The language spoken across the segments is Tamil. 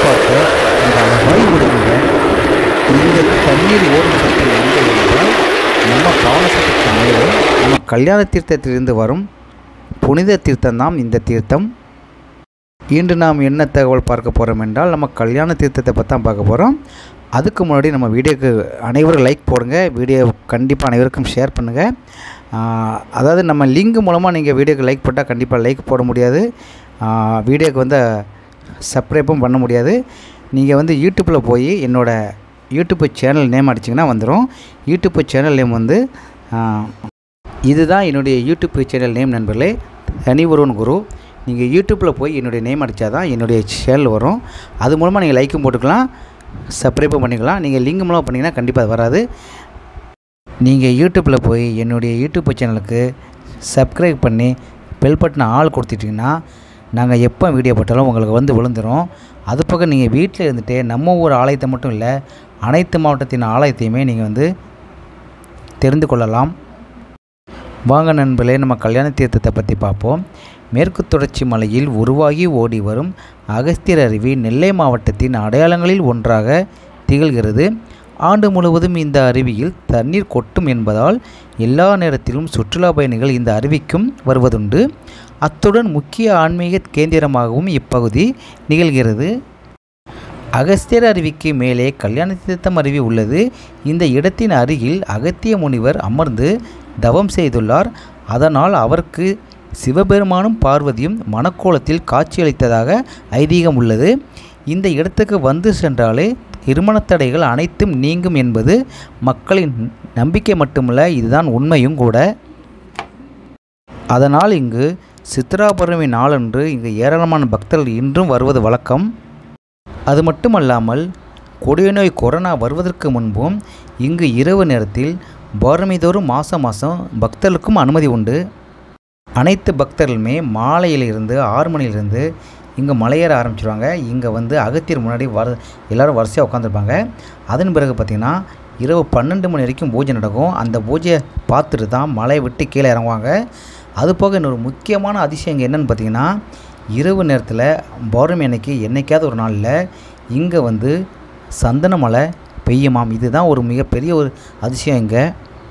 பார்க்க இந்த அழகாய் ஓடுகின்ற இந்த தண்ணீர் ஓடும் சத்தம் எங்கே என்றால் நம்ம பாவனசத்துக்கு மேலே நம்ம கல்யாண தீர்த்தத்திலிருந்து வரும் புனித தீர்த்தம்தான் இந்த தீர்த்தம் இன்று நாம் என்ன தகவல் பார்க்க போகிறோம் என்றால் நம்ம கல்யாண தீர்த்தத்தை பற்றி தான் பார்க்க போகிறோம் அதுக்கு முன்னாடி நம்ம வீடியோக்கு அனைவரும் லைக் போடுங்க வீடியோ கண்டிப்பாக அனைவருக்கும் ஷேர் பண்ணுங்கள் அதாவது நம்ம லிங்க் மூலமாக நீங்கள் வீடியோக்கு லைக் போட்டால் கண்டிப்பாக லைக் போட முடியாது வீடியோக்கு வந்து சப்ஸ்கிரைப்பும் பண்ண முடியாது நீங்கள் வந்து யூடியூப்பில் போய் என்னோடய யூடியூப் சேனல் நேம் அடிச்சிங்கன்னா வந்துடும் யூடியூப் சேனல் நேம் வந்து ஆ, இதுதான் என்னுடைய யூடியூப் சேனல் நேம் நண்பர்களே தனி ஒருவன் குரு நீங்கள் யூடியூப்பில் போய் என்னுடைய நேம் அடித்தா தான் என்னுடைய சேனல் வரும் அது மூலமாக நீங்கள் லைக்கும் போட்டுக்கலாம் சப்ஸ்கிரைப்பும் பண்ணிக்கலாம் நீங்கள் லிங்க் மூலமாக பண்ணிங்கன்னா கண்டிப்பாக அது வராது நீங்கள் யூடியூப்பில் போய் என்னுடைய யூடியூப் சேனலுக்கு சப்ஸ்கிரைப் பண்ணி பெல் பட்டனை ஆள் கொடுத்துட்டிங்கன்னா நாங்கள் எப்போ வீடியோ போட்டாலும் உங்களுக்கு வந்து விழுந்துடும் அது பக்கம் நீங்கள் வீட்டில் இருந்துகிட்டே நம்ம ஊர் ஆலயத்தை மட்டும் இல்லை அனைத்து மாவட்டத்தின் ஆலயத்தையுமே நீங்கள் வந்து தெரிந்து கொள்ளலாம் வாங்க நண்பர்களே நம்ம கல்யாண தீர்த்தத்தை பற்றி பார்ப்போம் மேற்கு தொடர்ச்சி மலையில் உருவாகி ஓடி வரும் அகஸ்தியர் அருவி நெல்லை மாவட்டத்தின் அடையாளங்களில் ஒன்றாக திகழ்கிறது ஆண்டு முழுவதும் இந்த அருவியில் தண்ணீர் கொட்டும் என்பதால் எல்லா நேரத்திலும் சுற்றுலா பயணிகள் இந்த அருவிக்கும் வருவதுண்டு அத்துடன் முக்கிய ஆன்மீக கேந்திரமாகவும் இப்பகுதி நிகழ்கிறது அகஸ்தியர் அருவிக்கு மேலே கல்யாண தீர்த்தம் அருவி உள்ளது இந்த இடத்தின் அருகில் அகத்திய முனிவர் அமர்ந்து தவம் செய்துள்ளார் அதனால் அவருக்கு சிவபெருமானும் பார்வதியும் மணக்கோலத்தில் காட்சியளித்ததாக ஐதீகம் உள்ளது இந்த இடத்துக்கு வந்து சென்றாலே திருமணத் தடைகள் அனைத்தும் நீங்கும் என்பது மக்களின் நம்பிக்கை மட்டுமல்ல இதுதான் உண்மையும் கூட அதனால் இங்கு சித்ரா பௌர்ணமி நாளன்று இங்கு ஏராளமான பக்தர்கள் இன்றும் வருவது வழக்கம் அது மட்டுமல்லாமல் கொடிய நோய் கொரோனா வருவதற்கு முன்பும் இங்கு இரவு நேரத்தில் பௌர்ணமி தோறும் மாதம் மாதம் பக்தர்களுக்கும் அனுமதி உண்டு அனைத்து பக்தர்களுமே மாலையிலிருந்து ஆறு மணியிலிருந்து இங்கே மலையேற ஆரம்பிச்சிருவாங்க இங்கே வந்து அகத்தியர் முன்னாடி வர எல்லோரும் வரிசையாக உட்காந்துருப்பாங்க அதன் பிறகு பார்த்திங்கன்னா இரவு பன்னெண்டு மணி வரைக்கும் பூஜை நடக்கும் அந்த பூஜையை பார்த்துட்டு தான் மலை விட்டு கீழே இறங்குவாங்க அது போக இன்னொரு முக்கியமான அதிசயம் இங்கே என்னென்னு பார்த்தீங்கன்னா இரவு நேரத்தில் பௌர்ணமி அன்னைக்கு என்னைக்காவது ஒரு நாளில் இங்கே வந்து சந்தன மழை பெய்யுமாம் இதுதான் ஒரு மிகப்பெரிய ஒரு அதிசயம் இங்கே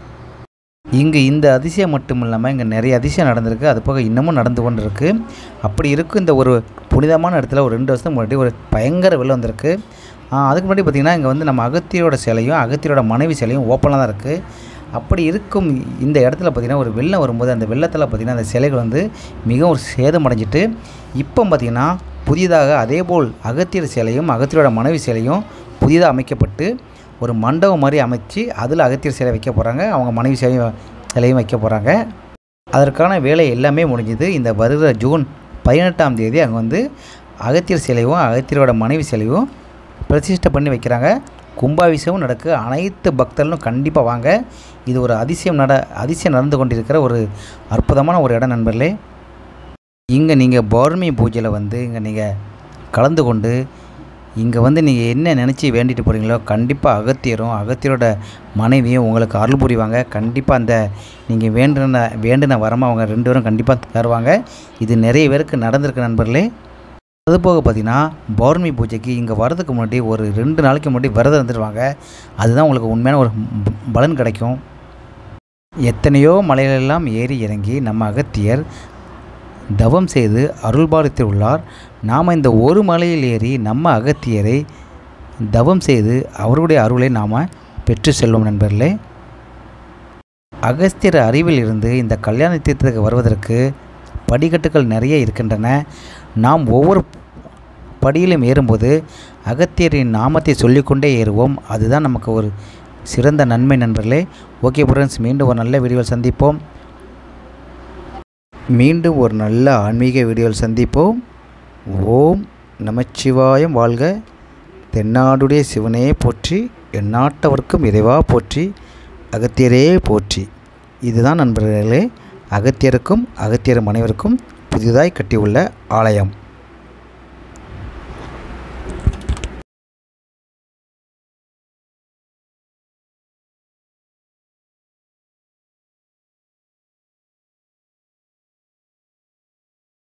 இங்கு இந்த அதிசயம் மட்டும் இல்லாமல் இங்கே நிறைய அதிசயம் நடந்திருக்கு அது போக இன்னமும் நடந்து கொண்டு இருக்கு அப்படி இருக்கும் இந்த ஒரு புனிதமான இடத்துல ஒரு ரெண்டு வருஷத்துக்கு முன்னாடி ஒரு பயங்கர வெள்ளம் வந்திருக்கு ஆ, அதுக்கு முன்னாடி பார்த்திங்கன்னா இங்கே வந்து நம்ம அகத்தியரோட சிலையும் அகத்தியரோட மனைவி சிலையும் ஓப்பனாக தான் இருக்குது அப்படி இருக்கும் இந்த இடத்துல பார்த்திங்கன்னா ஒரு வெள்ளம் வரும்போது அந்த வெள்ளத்தில் பார்த்திங்கன்னா அந்த சிலைகள் வந்து மிகவும் ஒரு சேதமடைஞ்சிட்டு இப்போ பார்த்திங்கன்னா புதிதாக அதேபோல் அகத்தியர் சிலையும் அகத்தியரோட மனைவி சிலையும் புதிதாக அமைக்கப்பட்டு ஒரு மண்டபம் மாதிரி அமைச்சு அதில் அகத்தியர் சிலை வைக்க போகிறாங்க அவங்க மனைவி சிலையும் சிலையும் வைக்க போகிறாங்க அதற்கான வேலை எல்லாமே முடிஞ்சுது இந்த வருகிற ஜூன் பதினெட்டாம் தேதி அங்கே வந்து அகத்தியர் சிலையும் அகத்தியரோட மனைவி சிலையும் பிரதிஷ்டை பண்ணி வைக்கிறாங்க கும்பாபிஷேகம் நடக்கு அனைத்து பக்தர்களும் கண்டிப்பாக வாங்க இது ஒரு அதிசயம் நட அதிசயம் நடந்து கொண்டிருக்கிற ஒரு அற்புதமான ஒரு இடம் நண்பர்களே இங்கே நீங்கள் பௌர்ணமி பூஜையில் வந்து இங்கே நீங்கள் கலந்து கொண்டு இங்கே வந்து நீங்கள் என்ன நினச்சி வேண்டிட்டு போகிறீங்களோ கண்டிப்பாக அகத்தியரும் அகத்தியரோட மனைவியும் உங்களுக்கு அருள் புரிவாங்க கண்டிப்பாக அந்த நீங்கள் வேண்டின வேண்டின வரமாக அவங்க ரெண்டு பேரும் கண்டிப்பாக தருவாங்க இது நிறைய பேருக்கு நடந்திருக்கு நண்பர்களே அது போக பார்த்தீங்கன்னா பௌர்ணமி பூஜைக்கு இங்கே வரதுக்கு முன்னாடி ஒரு ரெண்டு நாளைக்கு முன்னாடி விரதம் இருந்துருவாங்க அதுதான் உங்களுக்கு உண்மையான ஒரு ப- பலன் கிடைக்கும் எத்தனையோ மலைகளெல்லாம் ஏறி இறங்கி நம்ம அகத்தியர் தவம் செய்து அருள்பாலித்து உள்ளார் நாம் இந்த ஒரு மலையில் ஏறி நம்ம அகத்தியரை தவம் செய்து அவருடைய அருளை நாம் பெற்று செல்வோம் நண்பர்களே அகஸ்தியர் அறிவில் இருந்து இந்த கல்யாண தீர்த்தத்துக்கு வருவதற்கு படிக்கட்டுகள் நிறைய இருக்கின்றன நாம் ஒவ்வொரு படியிலும் ஏறும்போது அகத்தியரின் நாமத்தை சொல்லிக்கொண்டே ஏறுவோம் அதுதான் நமக்கு ஒரு சிறந்த நன்மை நண்பர்களே ஓகே ஃப்ரெண்ட்ஸ் மீண்டும் ஒரு நல்ல வீடியோவில் சந்திப்போம் மீண்டும் ஒரு நல்ல ஆன்மீக வீடியோவில் சந்திப்போம் ஓம் நமச்சிவாயம் வாழ்க தென்னாடுடைய சிவனே போற்றி எந்நாட்டவர்க்கும் இறைவா போற்றி அகத்தியரே போற்றி இதுதான் நண்பர்களே அகத்தியருக்கும் அகத்தியர் மனைவருக்கும் புதிதாய் கட்டியுள்ள ஆலயம்